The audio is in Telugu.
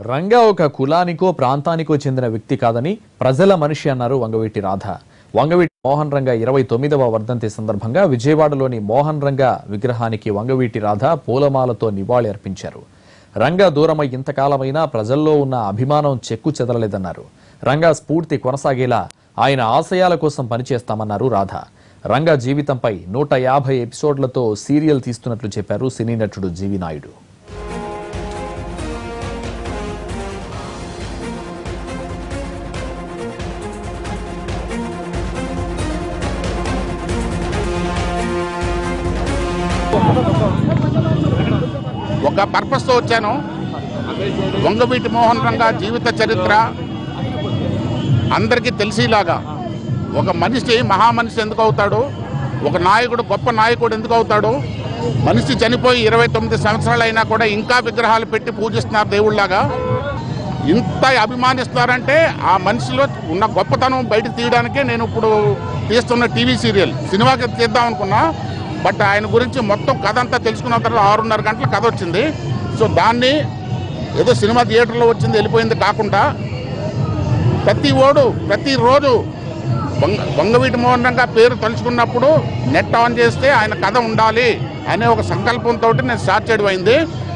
రంగా ఒక కులానికో ప్రాంతానికో చెందిన వ్యక్తి కాదని ప్రజల మనిషి అన్నారు వంగవీటి రాధ వంగవీటి మోహన్ రంగ ఇరవై తొమ్మిదవ వర్ధంతి సందర్భంగా విజయవాడలోని మోహన్ రంగ విగ్రహానికి వంగవీటి రాధ పూలమాలతో నివాళి అర్పించారు రంగా దూరమై ఇంతకాలమైనా ప్రజల్లో ఉన్న అభిమానం చెక్కు చెదరలేదన్నారు రంగా స్ఫూర్తి కొనసాగేలా ఆయన ఆశయాల కోసం పనిచేస్తామన్నారు రాధ రంగా జీవితంపై నూట యాభై ఎపిసోడ్లతో సీరియల్ తీస్తున్నట్లు చెప్పారు సినీ నటుడు జీవి నాయుడు ఒక పర్పస్తో వచ్చాను వంగవీటి మోహన్ రంగా జీవిత చరిత్ర అందరికీ తెలిసేలాగా ఒక మనిషి మహామనిషి ఎందుకు అవుతాడు ఒక నాయకుడు గొప్ప నాయకుడు ఎందుకు అవుతాడు మనిషి చనిపోయి ఇరవై తొమ్మిది సంవత్సరాలు అయినా కూడా ఇంకా విగ్రహాలు పెట్టి పూజిస్తున్నారు దేవుళ్ళలాగా ఇంత అభిమానిస్తారంటే ఆ మనిషిలో ఉన్న గొప్పతనం బయట తీయడానికే నేను ఇప్పుడు తీస్తున్న టీవీ సీరియల్ సినిమాకి తీద్దాం అనుకున్నా బట్ ఆయన గురించి మొత్తం కథ అంతా తెలుసుకున్న తర్వాత ఆరున్నర గంటల కథ వచ్చింది సో దాన్ని ఏదో సినిమా థియేటర్లో వచ్చింది వెళ్ళిపోయింది కాకుండా ప్రతి ఓడు ప్రతిరోజు వంగ వంగవీటి మోహన్ రంగా పేరు తలుచుకున్నప్పుడు నెట్ ఆన్ చేస్తే ఆయన కథ ఉండాలి అనే ఒక సంకల్పంతో నేను స్టార్ట్ చేయడం అయింది